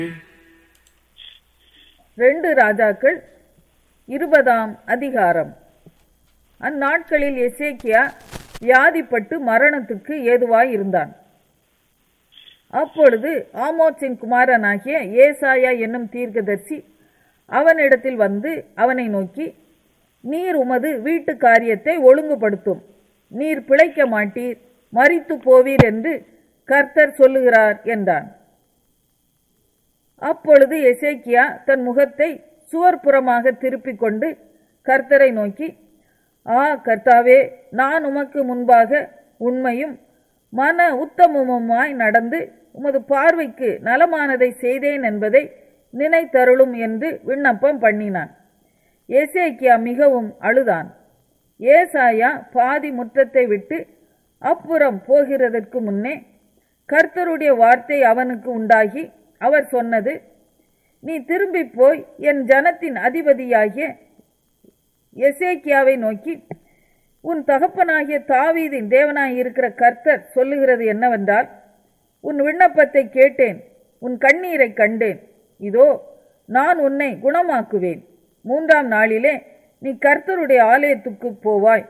ரெண்டு ராஜாக்கள் இருபதாம் அதிகாரம் அந்நாட்களில் எசேக்கியா வியாதிப்பட்டு மரணத்துக்கு ஏதுவாய் இருந்தான் அப்பொழுது ஆமோத்சின் குமாரனாகிய ஏசாயா என்னும் தீர்க்கதரிசி அவனிடத்தில் வந்து அவனை நோக்கி நீர் உமது வீட்டு காரியத்தை ஒழுங்குபடுத்தும் நீர் பிழைக்க மாட்டீர் மரித்து போவீர் என்று கர்த்தர் சொல்லுகிறார் என்றான் அப்பொழுது எசேக்கியா தன் முகத்தை சுவர்புறமாக திருப்பிக் கொண்டு கர்த்தரை நோக்கி ஆ கர்த்தாவே நான் உமக்கு முன்பாக உண்மையும் மன உத்தமமுமாய் நடந்து உமது பார்வைக்கு நலமானதை செய்தேன் என்பதை நினைத்தருளும் என்று விண்ணப்பம் பண்ணினான் ஏசேக்கியா மிகவும் அழுதான் ஏசாயா பாதி முற்றத்தை விட்டு அப்புறம் போகிறதற்கு முன்னே கர்த்தருடைய வார்த்தை அவனுக்கு உண்டாகி அவர் சொன்னது நீ திரும்பி போய் என் ஜனத்தின் அதிபதியாகிய எசேக்கியாவை நோக்கி உன் தகப்பனாகிய தாவீதின் தேவனாய் இருக்கிற கர்த்தர் சொல்லுகிறது என்னவென்றால் உன் விண்ணப்பத்தை கேட்டேன் உன் கண்ணீரை கண்டேன் இதோ நான் உன்னை குணமாக்குவேன் மூன்றாம் நாளிலே நீ கர்த்தருடைய ஆலயத்துக்கு போவாய்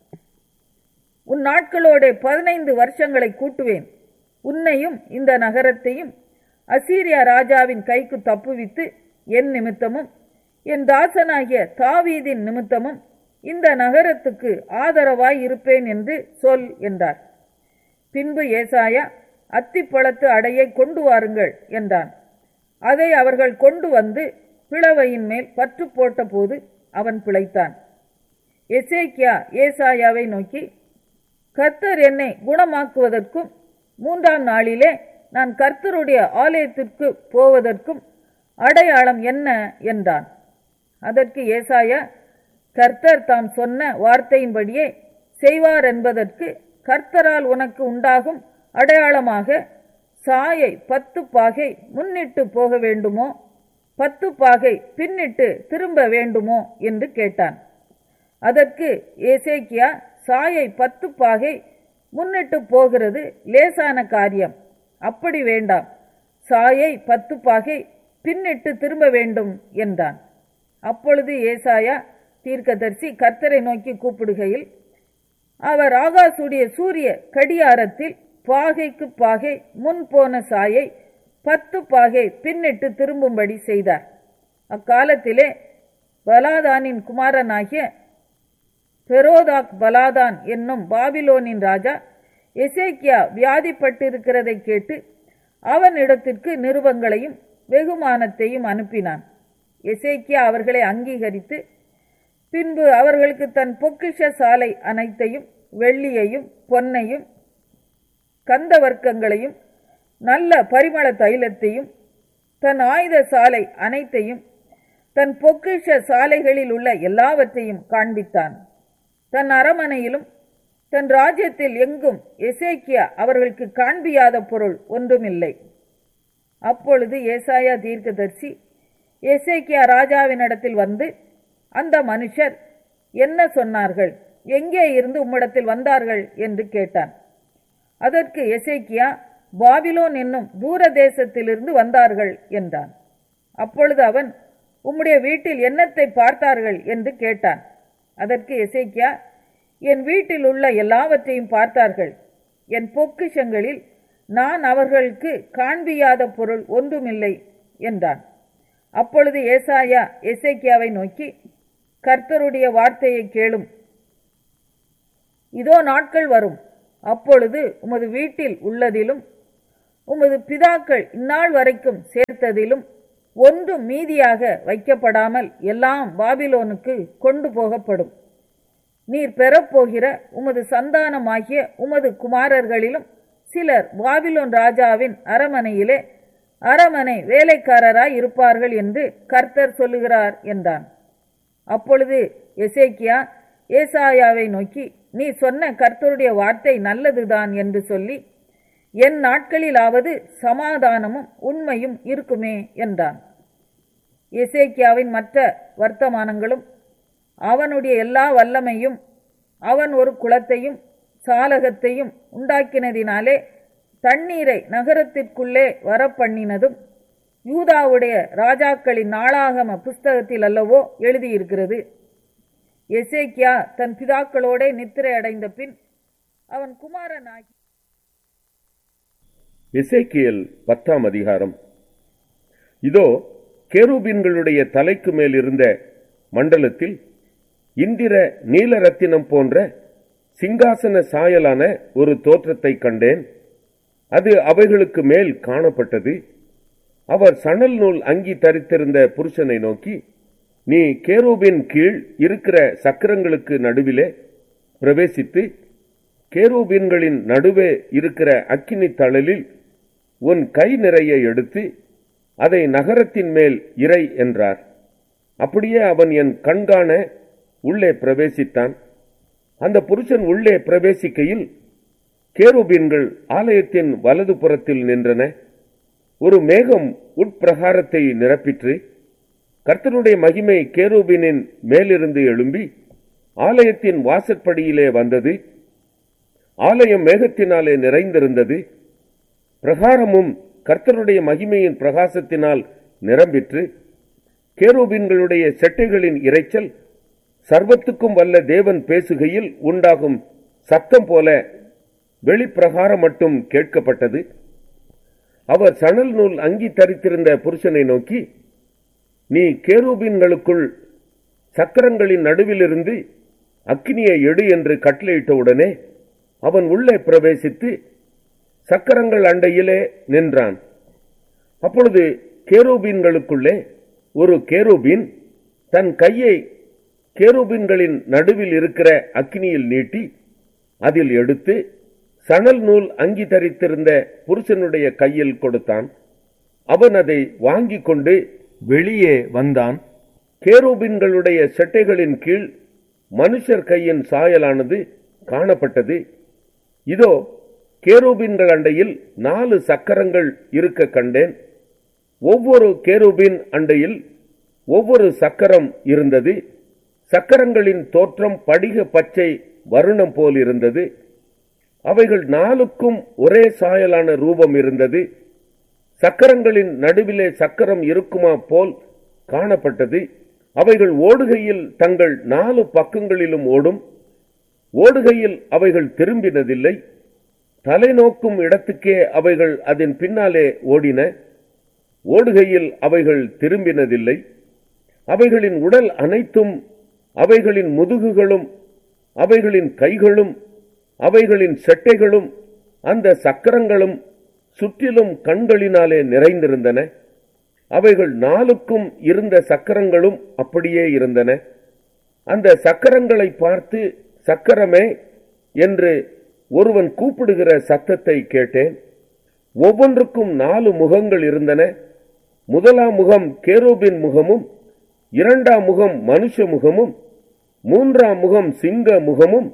உன் நாட்களோட பதினைந்து வருஷங்களை கூட்டுவேன் உன்னையும் இந்த நகரத்தையும் அசீரியா ராஜாவின் கைக்கு தப்புவித்து என் நிமித்தமும் என் தாசனாகிய தாவீதின் நிமித்தமும் இந்த நகரத்துக்கு ஆதரவாய் இருப்பேன் என்று சொல் என்றார் பின்பு ஏசாயா அத்திப்பழத்து அடையை கொண்டு வாருங்கள் என்றான் அதை அவர்கள் கொண்டு வந்து பிளவையின் மேல் பற்று போட்டபோது அவன் பிழைத்தான் எசேக்கியா ஏசாயாவை நோக்கி கர்த்தர் என்னை குணமாக்குவதற்கும் மூன்றாம் நாளிலே நான் கர்த்தருடைய ஆலயத்திற்கு போவதற்கும் அடையாளம் என்ன என்றான் அதற்கு ஏசாயா கர்த்தர் தாம் சொன்ன வார்த்தையின்படியே செய்வார் என்பதற்கு கர்த்தரால் உனக்கு உண்டாகும் அடையாளமாக சாயை பத்து பாகை முன்னிட்டு போக வேண்டுமோ பத்து பாகை பின்னிட்டு திரும்ப வேண்டுமோ என்று கேட்டான் அதற்கு ஏசேக்கியா சாயை பத்து பாகை முன்னிட்டு போகிறது லேசான காரியம் அப்படி வேண்டாம் சாயை பத்து பாகை பின்னிட்டு திரும்ப வேண்டும் என்றான் அப்பொழுது ஏசாயா தீர்க்கதரிசி கர்த்தரை நோக்கி கூப்பிடுகையில் அவர் ஆகாசுடைய சூரிய கடியாரத்தில் பாகைக்கு பாகை முன் போன சாயை பத்து பாகை பின்னிட்டு திரும்பும்படி செய்தார் அக்காலத்திலே பலாதானின் குமாரனாகிய பெரோதாக் பலாதான் என்னும் பாபிலோனின் ராஜா எசேக்கியா வியாதிப்பட்டிருக்கிறதை கேட்டு அவனிடத்திற்கு நிருபங்களையும் வெகுமானத்தையும் அனுப்பினான் எசேக்கியா அவர்களை அங்கீகரித்து பின்பு அவர்களுக்கு தன் பொக்கிஷ சாலை அனைத்தையும் வெள்ளியையும் பொன்னையும் கந்த வர்க்கங்களையும் நல்ல பரிமள தைலத்தையும் தன் ஆயுத சாலை அனைத்தையும் தன் பொக்கிஷ சாலைகளில் உள்ள எல்லாவற்றையும் காண்பித்தான் தன் அரமனையிலும் தன் ராஜ்யத்தில் எங்கும் எசேக்கியா அவர்களுக்கு காண்பியாத பொருள் ஒன்றுமில்லை அப்பொழுது ஏசாயா தீர்க்கதர்சி எசேக்கியா ராஜாவினிடத்தில் வந்து அந்த மனுஷர் என்ன சொன்னார்கள் எங்கே இருந்து உம்மிடத்தில் வந்தார்கள் என்று கேட்டான் அதற்கு எசேக்கியா பாபிலோன் என்னும் தூர தேசத்திலிருந்து வந்தார்கள் என்றான் அப்பொழுது அவன் உம்முடைய வீட்டில் என்னத்தை பார்த்தார்கள் என்று கேட்டான் அதற்கு எசேக்கியா என் வீட்டில் உள்ள எல்லாவற்றையும் பார்த்தார்கள் என் பொக்கிஷங்களில் நான் அவர்களுக்கு காண்பியாத பொருள் ஒன்றுமில்லை என்றான் அப்பொழுது ஏசாயா எசேக்கியாவை நோக்கி கர்த்தருடைய வார்த்தையை கேளும் இதோ நாட்கள் வரும் அப்பொழுது உமது வீட்டில் உள்ளதிலும் உமது பிதாக்கள் இந்நாள் வரைக்கும் சேர்த்ததிலும் ஒன்றும் மீதியாக வைக்கப்படாமல் எல்லாம் பாபிலோனுக்கு கொண்டு போகப்படும் நீர் பெறப்போகிற உமது சந்தானமாகிய உமது குமாரர்களிலும் சிலர் பாபிலோன் ராஜாவின் அரமனையிலே அரமனை வேலைக்காரராய் இருப்பார்கள் என்று கர்த்தர் சொல்லுகிறார் என்றான் அப்பொழுது எசேக்கியா ஏசாயாவை நோக்கி நீ சொன்ன கர்த்தருடைய வார்த்தை நல்லதுதான் என்று சொல்லி என் நாட்களிலாவது சமாதானமும் உண்மையும் இருக்குமே என்றான் எசேக்கியாவின் மற்ற வர்த்தமானங்களும் அவனுடைய எல்லா வல்லமையும் அவன் ஒரு குளத்தையும் சாலகத்தையும் உண்டாக்கினதினாலே தண்ணீரை நகரத்திற்குள்ளே வரப்பண்ணினதும் யூதாவுடைய ராஜாக்களின் நாளாகம புஸ்தகத்தில் அல்லவோ எழுதியிருக்கிறது எசேக்கியா தன் பிதாக்களோட நித்திரை அடைந்த பின் அவன் குமாரனாகி எசேக்கியேல் பத்தாம் அதிகாரம் இதோ கேருபீன்களுடைய தலைக்கு மேல் இருந்த மண்டலத்தில் இந்திர நீலரத்தினம் போன்ற சிங்காசன சாயலான ஒரு தோற்றத்தை கண்டேன் அது அவைகளுக்கு மேல் காணப்பட்டது அவர் சணல் நூல் அங்கி தரித்திருந்த புருஷனை நோக்கி நீ கேரூபின் கீழ் இருக்கிற சக்கரங்களுக்கு நடுவிலே பிரவேசித்து கேரூபீன்களின் நடுவே இருக்கிற அக்கினி தழலில் உன் கை நிறைய எடுத்து அதை நகரத்தின் மேல் இறை என்றார் அப்படியே அவன் என் கண்காண உள்ளே பிரவேசித்தான் அந்த புருஷன் உள்ளே பிரவேசிக்கையில் கேருபீன்கள் ஆலயத்தின் வலது புறத்தில் நின்றன ஒரு மேகம் உட்பிரகாரத்தை நிரப்பிற்று கர்த்தருடைய மகிமை கேருபீனின் மேலிருந்து எழும்பி ஆலயத்தின் வாசற்படியிலே வந்தது ஆலயம் மேகத்தினாலே நிறைந்திருந்தது பிரகாரமும் கர்த்தருடைய மகிமையின் பிரகாசத்தினால் நிரம்பிற்று கேருபீன்களுடைய செட்டைகளின் இரைச்சல் சர்வத்துக்கும் வல்ல தேவன் பேசுகையில் உண்டாகும் சத்தம் போல வெளிப்பிரகாரம் மட்டும் கேட்கப்பட்டது அவர் சணல் நூல் அங்கி தரித்திருந்த புருஷனை நோக்கி நீ கேரூபீன்களுக்குள் சக்கரங்களின் நடுவிலிருந்து அக்கினியை எடு என்று கட்டளையிட்டவுடனே அவன் உள்ளே பிரவேசித்து சக்கரங்கள் அண்டையிலே நின்றான் அப்பொழுது கேரூபீன்களுக்குள்ளே ஒரு கேரூபீன் தன் கையை கேரூபீன்களின் நடுவில் இருக்கிற அக்கினியில் நீட்டி அதில் எடுத்து சணல் நூல் அங்கி தரித்திருந்த புருஷனுடைய கையில் கொடுத்தான் அவன் அதை வாங்கிக் கொண்டு வெளியே வந்தான் கேரூபின்களுடைய செட்டைகளின் கீழ் மனுஷர் கையின் சாயலானது காணப்பட்டது இதோ கேரூபின்கள் அண்டையில் நாலு சக்கரங்கள் இருக்க கண்டேன் ஒவ்வொரு கேரூபின் அண்டையில் ஒவ்வொரு சக்கரம் இருந்தது சக்கரங்களின் தோற்றம் படிக பச்சை வருணம் போல் இருந்தது அவைகள் நாலுக்கும் ஒரே சாயலான ரூபம் இருந்தது சக்கரங்களின் நடுவிலே சக்கரம் இருக்குமா போல் காணப்பட்டது அவைகள் ஓடுகையில் தங்கள் நாலு பக்கங்களிலும் ஓடும் ஓடுகையில் அவைகள் திரும்பினதில்லை தலை நோக்கும் இடத்துக்கே அவைகள் அதன் பின்னாலே ஓடின ஓடுகையில் அவைகள் திரும்பினதில்லை அவைகளின் உடல் அனைத்தும் அவைகளின் முதுகுகளும் அவைகளின் கைகளும் அவைகளின் செட்டைகளும் அந்த சக்கரங்களும் சுற்றிலும் கண்களினாலே நிறைந்திருந்தன அவைகள் நாலுக்கும் இருந்த சக்கரங்களும் அப்படியே இருந்தன அந்த சக்கரங்களை பார்த்து சக்கரமே என்று ஒருவன் கூப்பிடுகிற சத்தத்தை கேட்டேன் ஒவ்வொன்றுக்கும் நாலு முகங்கள் இருந்தன முதலாம் முகம் கேரோபின் முகமும் இரண்டாம் முகம் மனுஷ முகமும் மூன்றாம் முகம் சிங்க முகமும்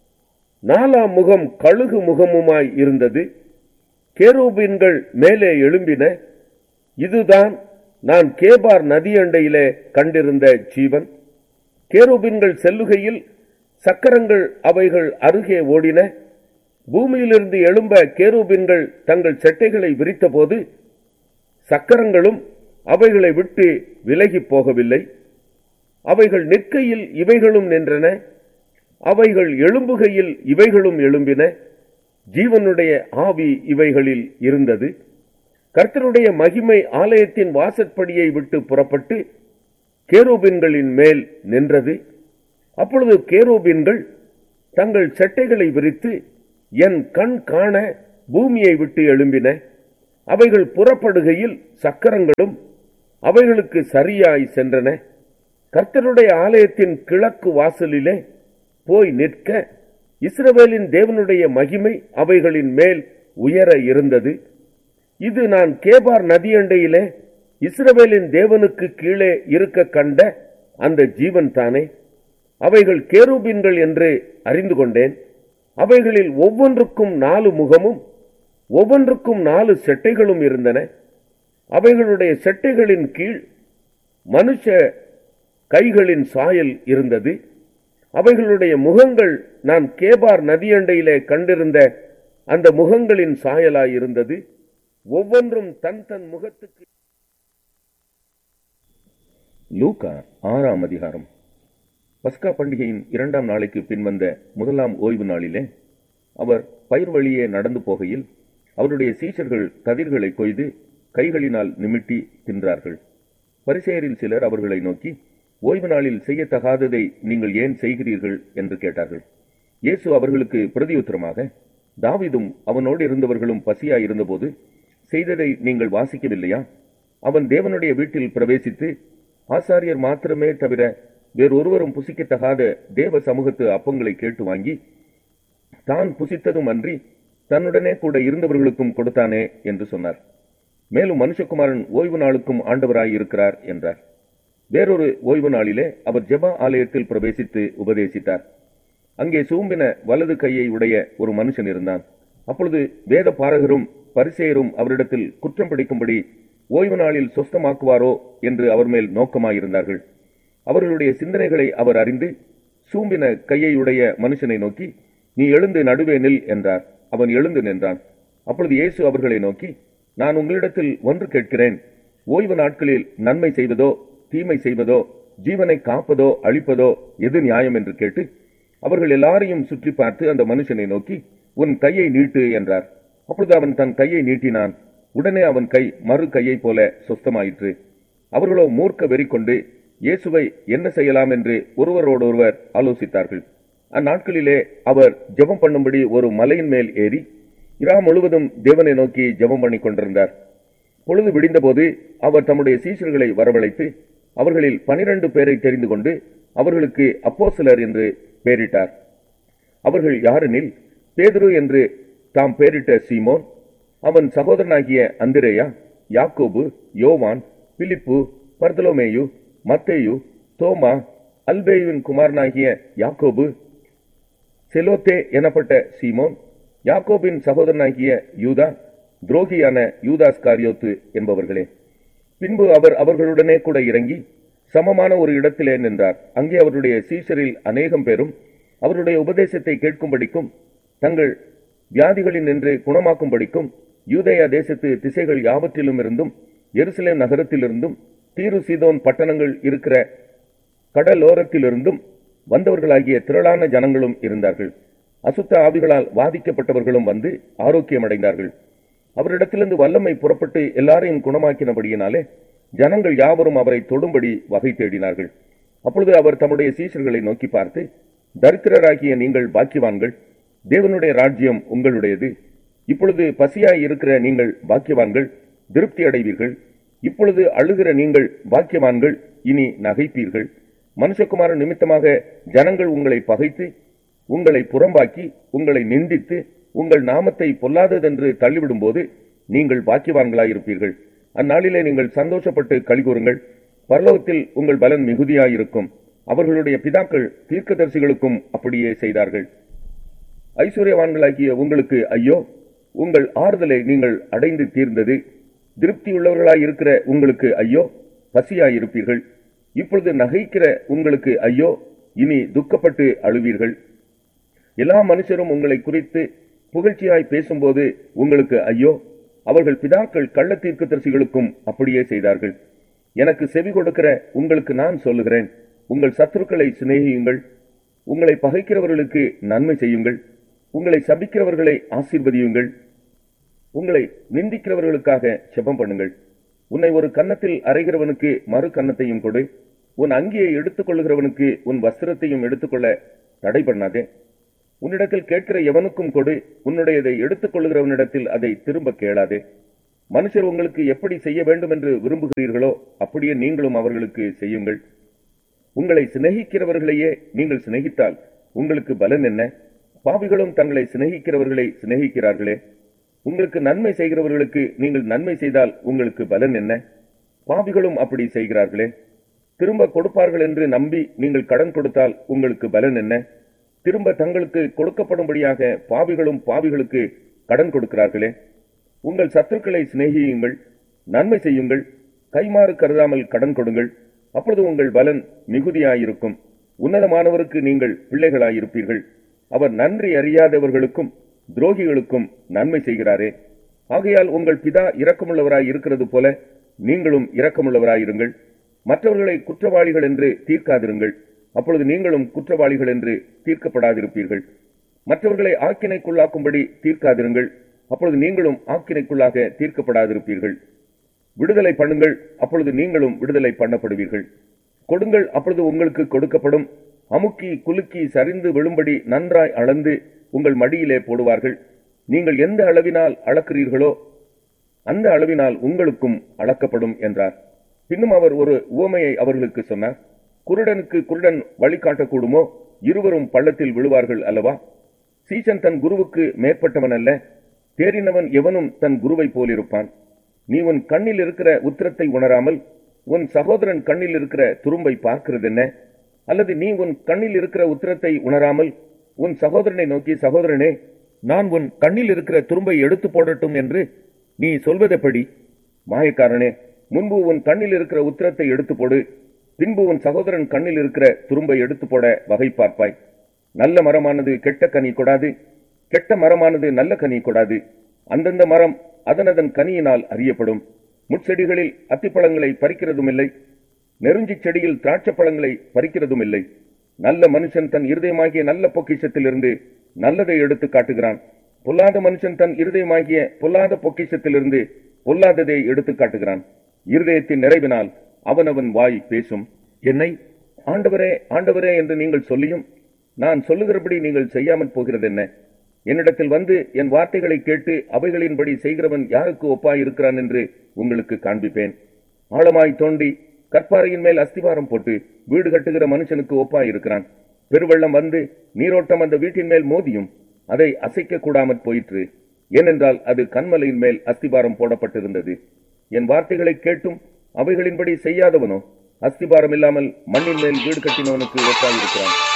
நாலாம் முகம் கழுகு முகமுமாய் இருந்தது கேரூபின்கள் மேலே எழும்பின இதுதான் நான் கேபார் நதியண்டையிலே கண்டிருந்த ஜீவன் கேரூபின்கள் செல்லுகையில் சக்கரங்கள் அவைகள் அருகே ஓடின பூமியிலிருந்து எழும்ப கேரூபின்கள் தங்கள் செட்டைகளை விரித்தபோது சக்கரங்களும் அவைகளை விட்டு விலகி போகவில்லை அவைகள் நிற்கையில் இவைகளும் நின்றன அவைகள் எழும்புகையில் இவைகளும் எழும்பின ஜீவனுடைய ஆவி இவைகளில் இருந்தது கர்த்தருடைய மகிமை ஆலயத்தின் வாசற்படியை விட்டு புறப்பட்டு கேரோபின்களின் மேல் நின்றது அப்பொழுது கேரோபின்கள் தங்கள் செட்டைகளை விரித்து என் கண் காண பூமியை விட்டு எழும்பின அவைகள் புறப்படுகையில் சக்கரங்களும் அவைகளுக்கு சரியாய் சென்றன கர்த்தருடைய ஆலயத்தின் கிழக்கு வாசலிலே போய் நிற்க இஸ்ரவேலின் தேவனுடைய மகிமை அவைகளின் மேல் உயர இருந்தது இது நான் கேபார் நதியண்டையிலே இஸ்ரவேலின் தேவனுக்கு கீழே இருக்க கண்ட அந்த ஜீவன் தானே அவைகள் கேரூபின்கள் என்று அறிந்து கொண்டேன் அவைகளில் ஒவ்வொன்றுக்கும் நாலு முகமும் ஒவ்வொன்றுக்கும் நாலு செட்டைகளும் இருந்தன அவைகளுடைய செட்டைகளின் கீழ் மனுஷ கைகளின் சாயல் இருந்தது அவைகளுடைய முகங்கள் நான் கேபார் நதியண்டையிலே கண்டிருந்த அந்த முகங்களின் சாயலாய் இருந்தது ஒவ்வொன்றும் தன் தன் முகத்துக்கு லூக்கா ஆறாம் அதிகாரம் பஸ்கா பண்டிகையின் இரண்டாம் நாளைக்கு பின்வந்த முதலாம் ஓய்வு நாளிலே அவர் பயிர் வழியே நடந்து போகையில் அவருடைய சீஷர்கள் கதிர்களை கொய்து கைகளினால் நிமிட்டி தின்றார்கள் பரிசேயரில் சிலர் அவர்களை நோக்கி ஓய்வு நாளில் செய்யத்தகாததை நீங்கள் ஏன் செய்கிறீர்கள் என்று கேட்டார்கள் இயேசு அவர்களுக்கு பிரதியுத்தரமாக தாவீதும் அவனோடு இருந்தவர்களும் பசியாய் இருந்தபோது செய்ததை நீங்கள் வாசிக்கவில்லையா அவன் தேவனுடைய வீட்டில் பிரவேசித்து ஆசாரியர் மாத்திரமே தவிர வேறொருவரும் புசிக்கத்தகாத தேவ சமூகத்து அப்பங்களை கேட்டு வாங்கி தான் புசித்ததும் அன்றி தன்னுடனே கூட இருந்தவர்களுக்கும் கொடுத்தானே என்று சொன்னார் மேலும் மனுஷகுமாரன் ஓய்வு நாளுக்கும் ஆண்டவராய் இருக்கிறார் என்றார் வேறொரு ஓய்வு நாளிலே அவர் ஜெபா ஆலயத்தில் பிரவேசித்து உபதேசித்தார் அங்கே சூம்பின வலது கையை உடைய ஒரு மனுஷன் இருந்தான் அப்பொழுது வேத பாரகரும் பரிசேயரும் அவரிடத்தில் குற்றம் பிடிக்கும்படி ஓய்வு நாளில் சொஸ்தமாக்குவாரோ என்று அவர் மேல் நோக்கமாயிருந்தார்கள் அவர்களுடைய சிந்தனைகளை அவர் அறிந்து சூம்பின கையையுடைய மனுஷனை நோக்கி நீ எழுந்து நடுவே நில் என்றார் அவன் எழுந்து நின்றான் அப்பொழுது இயேசு அவர்களை நோக்கி நான் உங்களிடத்தில் ஒன்று கேட்கிறேன் ஓய்வு நாட்களில் நன்மை செய்வதோ தீமை செய்வதோ ஜீவனை காப்பதோ அழிப்பதோ எது நியாயம் என்று கேட்டு அவர்கள் எல்லாரையும் சுற்றி பார்த்து அந்த மனுஷனை நோக்கி உன் கையை நீட்டு என்றார் அப்பொழுது அவன் தன் கையை நீட்டினான் உடனே அவன் கை மறு கையைப் போல சொஸ்தமாயிற்று அவர்களோ மூர்க்க வெறி கொண்டு இயேசுவை என்ன செய்யலாம் என்று ஒருவரோடொருவர் ஆலோசித்தார்கள் அந்நாட்களிலே அவர் ஜெபம் பண்ணும்படி ஒரு மலையின் மேல் ஏறி இரா முழுவதும் தேவனை நோக்கி ஜெபம் பண்ணி கொண்டிருந்தார் பொழுது விடிந்தபோது அவர் தம்முடைய சீஷர்களை வரவழைத்து அவர்களில் பனிரெண்டு பேரை தெரிந்து கொண்டு அவர்களுக்கு அப்போஸ்தலர் என்று பெயரிட்டார் அவர்கள் யாரெனில் பேதுரு என்று தாம் பெயரிட்ட சீமோன் அவன் சகோதரனாகிய அந்திரேயா யாக்கோபு யோவான் பிலிப்பு பர்தலோமேயு மத்தேயு தோமா அல்பேயுவின் குமாரனாகிய யாக்கோபு செலோத்தே எனப்பட்ட சீமோன் யாக்கோபின் சகோதரனாகிய யூதா துரோகியான யூதாஸ் காரியோத்து என்பவர்களே பின்பு அவர் அவர்களுடனே கூட இறங்கி சமமான ஒரு இடத்திலே நின்றார் அங்கே அவருடைய சீஷரில் அநேகம் பேரும் அவருடைய உபதேசத்தை கேட்கும்படிக்கும் தங்கள் வியாதிகளில் நின்று குணமாக்கும்படிக்கும் யூதேயா தேசத்து திசைகள் யாவற்றிலும் இருந்தும் எருசலேம் நகரத்திலிருந்தும் தீரு சீதோன் பட்டணங்கள் இருக்கிற கடலோரத்திலிருந்தும் வந்தவர்களாகிய திரளான ஜனங்களும் இருந்தார்கள் அசுத்த ஆவிகளால் வாதிக்கப்பட்டவர்களும் வந்து ஆரோக்கியமடைந்தார்கள் அவரிடத்திலிருந்து வல்லமை புறப்பட்டு எல்லாரையும் குணமாக்கினபடியினாலே ஜனங்கள் யாவரும் அவரை தொடும்படி வகை தேடினார்கள் அப்பொழுது அவர் தம்முடைய சீஷர்களை நோக்கி பார்த்து தரித்திரராகிய நீங்கள் பாக்கியவான்கள் தேவனுடைய ராஜ்யம் உங்களுடையது இப்பொழுது பசியாய் இருக்கிற நீங்கள் பாக்கியவான்கள் திருப்தி அடைவீர்கள் இப்பொழுது அழுகிற நீங்கள் பாக்கியவான்கள் இனி நகைப்பீர்கள் மனுஷகுமார நிமித்தமாக ஜனங்கள் உங்களை பகைத்து உங்களை புறம்பாக்கி உங்களை நிந்தித்து உங்கள் நாமத்தை பொல்லாததென்று தள்ளிவிடும்போது நீங்கள் பாக்கியவான்களாயிருப்பீர்கள் அந்நாளிலே நீங்கள் சந்தோஷப்பட்டு கலிகூறுங்கள் பரலோகத்தில் உங்கள் பலன் மிகுதியாயிருக்கும் அவர்களுடைய பிதாக்கள் தீர்க்கதரிசிகளுக்கும் அப்படியே செய்தார்கள் ஐஸ்வர்யவான்களாகிய உங்களுக்கு ஐயோ உங்கள் ஆறுதலை நீங்கள் அடைந்து தீர்ந்தது திருப்தியுள்ளவர்களாய் இருக்கிற உங்களுக்கு ஐயோ பசியாயிருப்பீர்கள் இப்பொழுது நகைக்கிற உங்களுக்கு ஐயோ இனி துக்கப்பட்டு அழுவீர்கள் எல்லா மனுஷரும் உங்களை குறித்து புகழ்ச்சியாய் பேசும்போது உங்களுக்கு ஐயோ அவர்கள் பிதாக்கள் கள்ள தீர்க்கதரிசிகளுக்கும் அப்படியே செய்தார்கள் எனக்கு செவி கொடுக்கிற உங்களுக்கு நான் சொல்லுகிறேன் உங்கள் சத்துருக்களை சிநேகியுங்கள் உங்களை பகைக்கிறவர்களுக்கு நன்மை செய்யுங்கள் உங்களை சபிக்கிறவர்களை ஆசீர்வதியுங்கள் உங்களை நிந்திக்கிறவர்களுக்காக செபம் பண்ணுங்கள் உன்னை ஒரு கன்னத்தில் அறைகிறவனுக்கு மறு கன்னத்தையும் கொடு உன் அங்கியை எடுத்துக் கொள்ளுகிறவனுக்கு உன் வஸ்திரத்தையும் எடுத்துக்கொள்ள தடை பண்ணாதே உன்னிடத்தில் கேட்கிற எவனுக்கும் கொடு உன்னுடையதை எடுத்துக் கொள்ளுகிறவனிடத்தில் அதை திரும்ப கேளாதே மனுஷர் உங்களுக்கு எப்படி செய்ய வேண்டும் என்று விரும்புகிறீர்களோ அப்படியே நீங்களும் அவர்களுக்கு செய்யுங்கள் உங்களை சிநேகிக்கிறவர்களையே நீங்கள் சிநேகித்தால் உங்களுக்கு பலன் என்ன பாவிகளும் தங்களை சிநேகிக்கிறவர்களை சிநேகிக்கிறார்களே உங்களுக்கு நன்மை செய்கிறவர்களுக்கு நீங்கள் நன்மை செய்தால் உங்களுக்கு பலன் என்ன பாவிகளும் அப்படி செய்கிறார்களே திரும்ப கொடுப்பார்கள் என்று நம்பி நீங்கள் கடன் கொடுத்தால் உங்களுக்கு பலன் என்ன திரும்ப தங்களுக்கு கொடுக்கப்படும்படியாக பாவிகளும் பாவிகளுக்கு கடன் கொடுக்கிறார்களே உங்கள் சத்துருக்களை சிநேகியுங்கள் நன்மை செய்யுங்கள் கைமாறு கருதாமல் கடன் கொடுங்கள் அப்பொழுது உங்கள் பலன் மிகுதியாயிருக்கும் உன்னதமானவருக்கு நீங்கள் பிள்ளைகளாயிருப்பீர்கள் அவர் நன்றி அறியாதவர்களுக்கும் துரோகிகளுக்கும் நன்மை செய்கிறாரே ஆகையால் உங்கள் பிதா இரக்கமுள்ளவராய் இருக்கிறது போல நீங்களும் இரக்கமுள்ளவராயிருங்கள் மற்றவர்களை குற்றவாளிகள் என்று தீர்க்காதிருங்கள் அப்பொழுது நீங்களும் குற்றவாளிகள் என்று தீர்க்கப்படாதிருப்பீர்கள் மற்றவர்களை ஆக்கினைக்குள்ளாக்கும்படி தீர்க்காதிருங்கள் அப்பொழுது நீங்களும் ஆக்கினைக்குள்ளாக தீர்க்கப்படாதிருப்பீர்கள் விடுதலை பண்ணுங்கள் அப்பொழுது நீங்களும் விடுதலை பண்ணப்படுவீர்கள் கொடுங்கள் அப்பொழுது உங்களுக்கு கொடுக்கப்படும் அமுக்கி குலுக்கி சரிந்து விழும்படி நன்றாய் அளந்து உங்கள் மடியிலே போடுவார்கள் நீங்கள் எந்த அளவினால் அளக்கிறீர்களோ அந்த அளவினால் உங்களுக்கும் அளக்கப்படும் என்றார் பின்னும் அவர் ஒரு உவமையை அவர்களுக்கு சொன்னார் குருடனுக்கு குருடன் வழிகாட்டக்கூடுமோ இருவரும் பள்ளத்தில் விழுவார்கள் அல்லவா சீசன் தன் குருவுக்கு மேற்பட்டவன் அல்ல தேறினவன் எவனும் தன் குருவை போலிருப்பான் நீ உன் கண்ணில் இருக்கிற உத்திரத்தை உணராமல் உன் சகோதரன் கண்ணில் இருக்கிற துரும்பை பார்க்கிறது என்ன அல்லது நீ உன் கண்ணில் இருக்கிற உத்திரத்தை உணராமல் உன் சகோதரனை நோக்கி சகோதரனே நான் உன் கண்ணில் இருக்கிற துரும்பை எடுத்து போடட்டும் என்று நீ சொல்வதெப்படி மாயக்காரனே முன்பு உன் கண்ணில் இருக்கிற உத்திரத்தை எடுத்து போடு பின்பு உன் சகோதரன் கண்ணில் இருக்கிற துரும்பை எடுத்து போட வகை பார்ப்பாய் நல்ல மரமானது கெட்ட கனி கொடாது கெட்ட மரமானது நல்ல கனி கொடாது அந்தந்த மரம் அதனதன் கனியினால் அறியப்படும் முட்செடிகளில் அத்திப்பழங்களை பறிக்கிறதும் இல்லை நெருஞ்சிச் செடியில் திராட்சை பழங்களை பறிக்கிறதும் இல்லை நல்ல மனுஷன் தன் இருதயமாகிய நல்ல பொக்கிஷத்திலிருந்து நல்லதை எடுத்து காட்டுகிறான் பொல்லாத மனுஷன் தன் இருதயமாகிய பொல்லாத பொக்கிஷத்திலிருந்து பொல்லாததை எடுத்து காட்டுகிறான் இருதயத்தின் நிறைவினால் அவனவன் வாய் பேசும் என்னை ஆண்டவரே ஆண்டவரே என்று நீங்கள் சொல்லியும் நான் சொல்லுகிறபடி நீங்கள் செய்யாமற் போகிறது என்ன என்னிடத்தில் வந்து என் வார்த்தைகளை கேட்டு அவைகளின்படி செய்கிறவன் யாருக்கு ஒப்பாய் இருக்கிறான் என்று உங்களுக்கு காண்பிப்பேன் ஆழமாய் தோண்டி கற்பாறையின் மேல் அஸ்திவாரம் போட்டு வீடு கட்டுகிற மனுஷனுக்கு ஒப்பாய் இருக்கிறான் பெருவெள்ளம் வந்து நீரோட்டம் அந்த வீட்டின் மேல் மோதியும் அதை அசைக்க கூடாமற் போயிற்று ஏனென்றால் அது கண்மலையின் மேல் அஸ்திபாரம் போடப்பட்டிருந்தது என் வார்த்தைகளை கேட்டும் அவைகளின்படி செய்யாதவனோ அஸ்திபாரம் இல்லாமல் மண்ணின் மேல் வீடு கட்டினவனுக்கு ஒப்பாயிருக்கிறான்